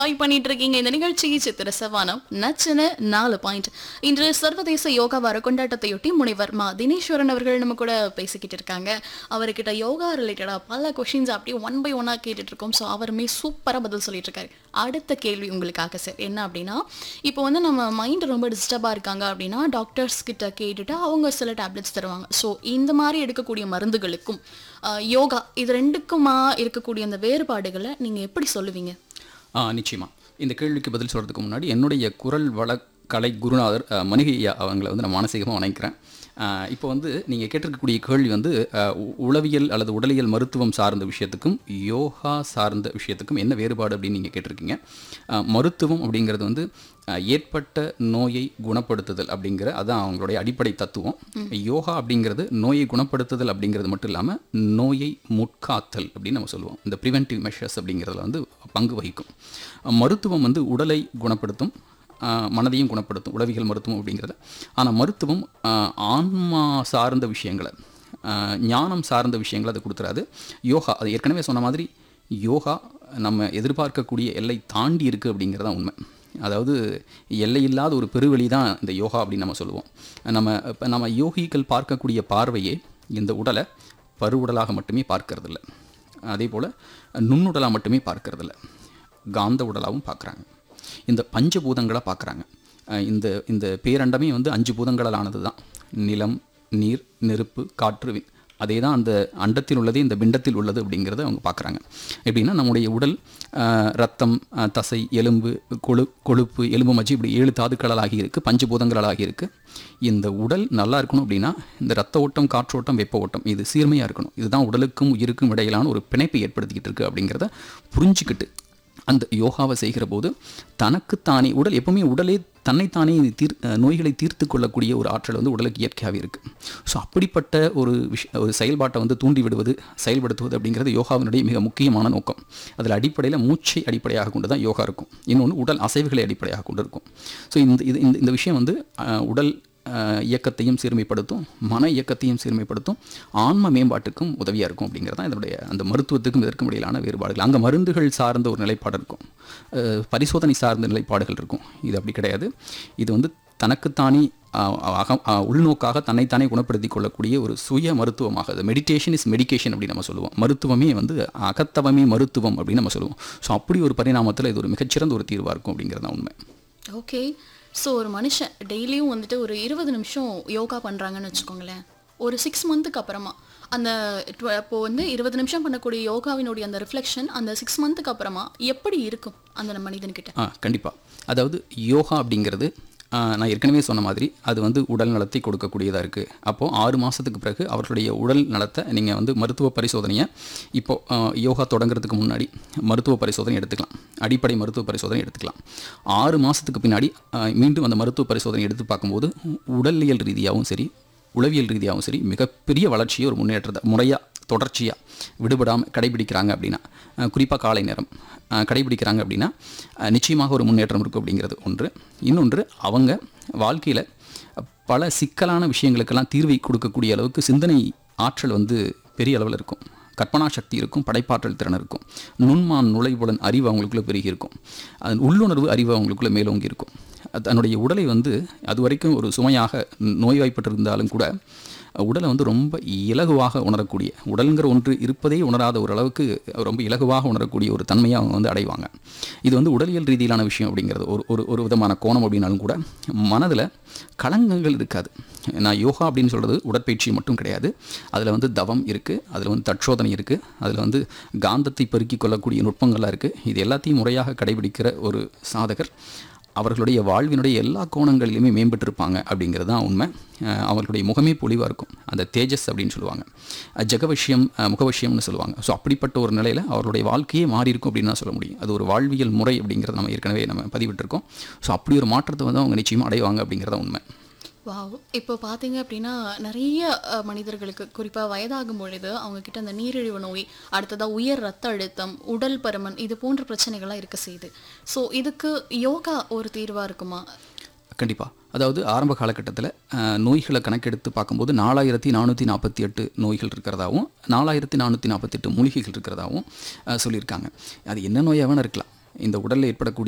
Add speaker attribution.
Speaker 1: enjoy பண்ணிட்டு இருக்கீங்க இந்த நிகழ்ச்சி சித்திர சவானம் நச்சன நாலு பாயிண்ட் இன்று சர்வதேச யோகா வார கொண்டாட்டத்தையொட்டி முனைவர் மா தினேஸ்வரன் அவர்கள் நம்ம கூட பேசிக்கிட்டு இருக்காங்க அவர்கிட்ட யோகா ரிலேட்டடா பல கொஷின்ஸ் அப்படியே ஒன் பை ஒன்னா கேட்டுட்டு இருக்கோம் ஸோ அவருமே சூப்பரா பதில் சொல்லிட்டு இருக்காரு அடுத்த கேள்வி உங்களுக்காக சார் என்ன அப்படின்னா இப்போ வந்து நம்ம மைண்ட் ரொம்ப டிஸ்டர்பாக இருக்காங்க அப்படின்னா டாக்டர்ஸ் கிட்ட கேட்டுட்டு அவங்க சில டேப்லெட்ஸ் தருவாங்க ஸோ இந்த மாதிரி எடுக்கக்கூடிய மருந்துகளுக்கும் அஹ், யோகா இது ரெண்டுக்குமா இருக்கக்கூடிய அந்த வேறுபாடுகளை நீங்க எப்படி சொல்லுவீங்க
Speaker 2: ஆ நிச்சயமா இந்த கேள்விக்கு பதில் சொல்கிறதுக்கு முன்னாடி என்னுடைய குரல் வள கலை குருநாதர் அஹ், மணிகை ஐயா அவங்கள வந்து நான் மானசீகமாக வணங்குறேன் அஹ், இப்போ வந்து நீங்கள் கேட்டிருக்கக்கூடிய கேள்வி வந்து அஹ், உ- உளவியல் அல்லது உடலியல் மருத்துவம் சார்ந்த விஷயத்துக்கும் யோகா சார்ந்த விஷயத்துக்கும் என்ன வேறுபாடு அப்படின்னு நீங்கள் கேட்டிருக்கீங்க அஹ், மருத்துவம் அப்படிங்கிறது வந்து அஹ், ஏற்பட்ட நோயை குணப்படுத்துதல் அப்படிங்கிற அதான் அவங்களுடைய அடிப்படை தத்துவம் யோகா அப்படிங்கிறது நோயை குணப்படுத்துதல் அப்படிங்கிறது மட்டும் இல்லாமல் நோயை முட்காத்தல் அப்படின்னு நம்ம சொல்லுவோம் இந்த ப்ரிவென்டிவ் மெஷர்ஸ் அப்படிங்கிறதுல வந்து பங்கு வகிக்கும் அஹ், மருத்துவம் வந்து உடலை குணப்படுத்தும் அஹ், மனதையும் குணப்படுத்தும் உளவியல் மருத்துவம் அப்படிங்கிறது ஆனால் மருத்துவம் அஹ், ஆன்மா சார்ந்த விஷயங்களை அஹ், ஞானம் சார்ந்த விஷயங்களை அது கொடுத்துறாது யோகா அது ஏற்கனவே சொன்ன மாதிரி யோகா நம்ம எதிர்பார்க்கக்கூடிய எல்லை தாண்டி இருக்குது அப்படிங்கிறது தான் உண்மை அதாவது எல்லையில்லாத ஒரு பெருவெளி தான் இந்த யோகா அப்படின்னு நம்ம சொல்லுவோம் நம்ம இப்போ நம்ம யோகிகள் பார்க்கக்கூடிய பார்வையே இந்த உடலை பருவுடலாக மட்டுமே பார்க்கறதில்ல அதே போல் நுண்ணுடலாக மட்டுமே பார்க்கறதில்ல காந்த உடலாகவும் பார்க்குறாங்க இந்த பஞ்சபூதங்களாக பார்க்குறாங்க இந்த இந்த பேரண்டமே வந்து அஞ்சு பூதங்களால் ஆனது தான் நிலம் நீர் நெருப்பு காற்று விண் அதே தான் அந்த அண்டத்தில் உள்ளதே இந்த பிண்டத்தில் உள்ளது அப்படிங்கிறத அவங்க பார்க்குறாங்க எப்படின்னா நம்முடைய உடல் ஆஹ், ரத்தம் ஆஹ், தசை எலும்பு கொழு கொழுப்பு எலும்பு மஜ்ஜி இப்படி ஏழு தாதுக்களால் ஆகி இருக்குது பஞ்சபூதங்களால் ஆகி இருக்கு இந்த உடல் நல்லா இருக்கணும் அப்படின்னா இந்த ரத்த ஓட்டம் காற்றோட்டம் வெப்ப ஓட்டம் இது சீர்மையாக இருக்கணும் இதுதான் உடலுக்கும் உயிருக்கும் இடையிலான ஒரு பிணைப்பை ஏற்படுத்திக்கிட்டு இருக்கு அப்படிங்கிறத புரிஞ்சுக்கிட்டு அந்த யோகாவை செய்கிற போது தனக்குத்தானே உடல் எப்பவுமே உடலே தன்னைத்தானே தீர் அஹ் நோய்களை தீர்த்து கொள்ளக்கூடிய ஒரு ஆற்றல் வந்து உடலுக்கு இயற்கையாகவே இருக்குது ஸோ அப்படிப்பட்ட ஒரு விஷ ஒரு செயல்பாட்டை வந்து தூண்டி விடுவது செயல்படுத்துவது அப்படிங்கிறது யோகாவினுடைய மிக முக்கியமான நோக்கம் அதில் அடிப்படையில் மூச்சை அடிப்படையாக கொண்டு தான் யோகா இருக்கும் இன்னொன்று உடல் அசைவுகளை அடிப்படையாக கொண்டு இருக்கும் ஸோ இந்த இது இந்த இந்த விஷயம் வந்து அஹ், உடல் அஹ், இயக்கத்தையும் சீர்மைப்படுத்தும் மன இயக்கத்தையும் சீர்மைப்படுத்தும் ஆன்ம மேம்பாட்டுக்கும் உதவியாக இருக்கும் அப்படிங்கிறது தான் இதனுடைய அந்த மருத்துவத்துக்கும் இதற்கும் இடையிலான வேறுபாடுகள் அங்கே மருந்துகள் சார்ந்த ஒரு நிலைப்பாடு இருக்கும் அஹ், பரிசோதனை சார்ந்த நிலைப்பாடுகள் இருக்கும் இது அப்படி கிடையாது இது வந்து தனக்குத்தானே அஹ், அக அஹ், உள்நோக்காக தன்னைத்தானே குணப்படுத்தி கொள்ளக்கூடிய ஒரு சுய மருத்துவமாக அது மெடிடேஷன் இஸ் மெடிகேஷன் அப்படின்னு நம்ம சொல்லுவோம் மருத்துவமே வந்து அகத்தவமே மருத்துவம் அப்படின்னு நம்ம சொல்லுவோம் ஸோ அப்படி ஒரு பரிணாமத்தில் இது ஒரு மிகச்சிறந்த ஒரு தீர்வாக இருக்கும் அப்படிங்கிறது தான் உண்மை
Speaker 1: ஓகே ஸோ ஒரு மனுஷன் டெய்லியும் வந்துட்டு ஒரு இருபது நிமிஷம் யோகா பண்ணுறாங்கன்னு வச்சுக்கோங்களேன் ஒரு சிக்ஸ் மந்த்துக்கு அப்புறமா அந்த tw- இப்போ வந்து இருபது நிமிஷம் பண்ணக்கூடிய யோகாவினுடைய அந்த ரிஃப்ளெக்ஷன் அந்த சிக்ஸ் மந்த்துக்கு அப்புறமா எப்படி இருக்கும் அந்த மனிதன்கிட்ட
Speaker 2: ஆ கண்டிப்பாக அதாவது யோகா அப்படிங்கிறது ஆ, நான் ஏற்கனவே சொன்ன மாதிரி அது வந்து உடல் நலத்தை கொடுக்கக்கூடியதாக இருக்குது அப்போது ஆறு மாதத்துக்கு பிறகு அவர்களுடைய உடல் நலத்தை நீங்கள் வந்து மருத்துவ பரிசோதனையை இப்போது யோகா தொடங்குறதுக்கு முன்னாடி மருத்துவ பரிசோதனை எடுத்துக்கலாம் அடிப்படை மருத்துவ பரிசோதனை எடுத்துக்கலாம் ஆறு மாதத்துக்கு பின்னாடி ஆ, மீண்டும் அந்த மருத்துவ பரிசோதனை எடுத்து பார்க்கும்போது உடலியல் ரீதியாகவும் சரி உளவியல் ரீதியாகவும் சரி மிகப்பெரிய வளர்ச்சியை ஒரு முன்னேற்றத்தை முறையாக தொடர்ச்சியாக விடுபடாமல் கடைபிடிக்கிறாங்க அப்படின்னா குறிப்பாக காலை நேரம் அஹ், கடைபிடிக்கிறாங்க அப்படின்னா அஹ், நிச்சயமாக ஒரு முன்னேற்றம் இருக்கும் அப்படிங்கிறது ஒன்று இன்னொன்று அவங்க வாழ்க்கையில் பல சிக்கலான விஷயங்களுக்கெல்லாம் தீர்வை கொடுக்கக்கூடிய அளவுக்கு சிந்தனை ஆற்றல் வந்து பெரிய அளவில் இருக்கும் கற்பனா சக்தி இருக்கும் படைப்பாற்றல் திறன் இருக்கும் நுண்மான் நுழைவுடன் அறிவு அவங்களுக்குள்ள பெருகி இருக்கும் அதன் உள்ளுணர்வு அறிவு அவங்களுக்குள்ள மேலோங்கி இருக்கும் அது தன்னுடைய உடலை வந்து அது வரைக்கும் ஒரு சுமையாக நோய்வாய்ப்பட்டிருந்தாலும் கூட உடலை வந்து ரொம்ப இலகுவாக உணரக்கூடிய உடல்ங்கிற ஒன்று இருப்பதே உணராத ஒரு அளவுக்கு ரொம்ப இலகுவாக உணரக்கூடிய ஒரு தன்மையை அவங்க வந்து அடைவாங்க இது வந்து உடலியல் ரீதியிலான விஷயம் அப்படிங்கிறது ஒரு ஒரு ஒரு விதமான கோணம் அப்படின்னாலும் கூட மனதில் களங்கங்கள் இருக்காது நான் யோகா அப்படின்னு சொல்கிறது உடற்பயிற்சி மட்டும் கிடையாது அதில் வந்து தவம் இருக்குது அதில் வந்து தட்சோதனை இருக்குது அதில் வந்து காந்தத்தை பெருக்கிக் கொள்ளக்கூடிய நுட்பங்கள்லாம் இருக்குது இது எல்லாத்தையும் முறையாக கடைபிடிக்கிற ஒரு சாதகர் அவர்களுடைய வாழ்வினுடைய எல்லா கோணங்களிலுமே மேம்பட்டிருப்பாங்க அப்படிங்கிறது தான் உண்மை அஹ் அவர்களுடைய முகமே பொலிவாக இருக்கும் அந்த தேஜஸ் அப்படின்னு சொல்லுவாங்க அஹ் ஜெகவசியம் அஹ் முகவசியம்னு சொல்லுவாங்க ஸோ அப்படிப்பட்ட ஒரு நிலையில் அவர்களுடைய வாழ்க்கையே மாறி இருக்கும் அப்படின்னு தான் சொல்ல முடியும் அது ஒரு வாழ்வியல் முறை அப்படிங்கிறத நம்ம ஏற்கனவே நம்ம பதிவிட்டிருக்கோம் ஸோ அப்படி ஒரு மாற்றத்தை வந்து அவங்க நிச்சயமாக அடைவாங்க அப்படிங்கிறத உண்மை
Speaker 1: வாவ் இப்போ பார்த்தீங்க அப்படின்னா நிறைய அஹ், மனிதர்களுக்கு குறிப்பாக வயதாகும் பொழுது அவங்க கிட்ட அந்த நீரிழிவு நோய் அடுத்ததா உயர் ரத்த அழுத்தம் உடல் பருமன் இது போன்ற பிரச்சனைகள்லாம் இருக்க செய்யுது ஸோ இதுக்கு யோகா ஒரு தீர்வாக இருக்குமா
Speaker 2: கண்டிப்பாக அதாவது ஆரம்ப காலகட்டத்தில் நோய்களை கணக்கெடுத்து பார்க்கும்போது நாலாயிரத்தி நானூற்றி நாற்பத்தி எட்டு நோய்கள் இருக்கிறதாவும் நாலாயிரத்தி நானூற்றி நாற்பத்தெட்டு மூலிகைகள் இருக்கிறதாவும் அஹ், சொல்லியிருக்காங்க அது என்ன நோயாக வேணா இருக்கலாம் இந்த உடலில் ஏற்படக்கூடிய